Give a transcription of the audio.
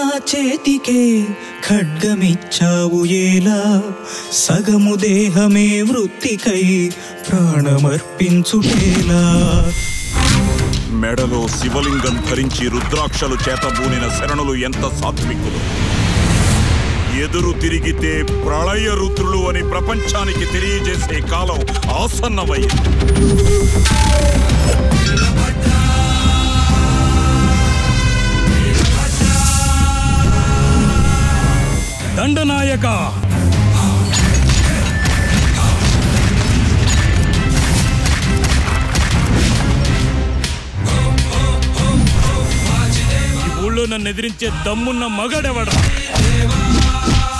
చేతికే ఖడ్గమిచ్చావు ఏలా సగము దేహమే వృత్తికై ప్రాణమర్పించుటేలా మెడలో శివలింగం ధరించి రుద్రాక్షలు చేతబూనిన శరణులు ఎంత సాత్వికులు ఎదురు తిరిగితే ప్రళయ రుద్రులు అని ప్రపంచానికి తెలియజేసే కాలం ఆసన్నమయ్యింది దండనాయక ఈ ఊళ్ళో నన్ను ఎదిరించే దమ్మున్న మగాడెవడా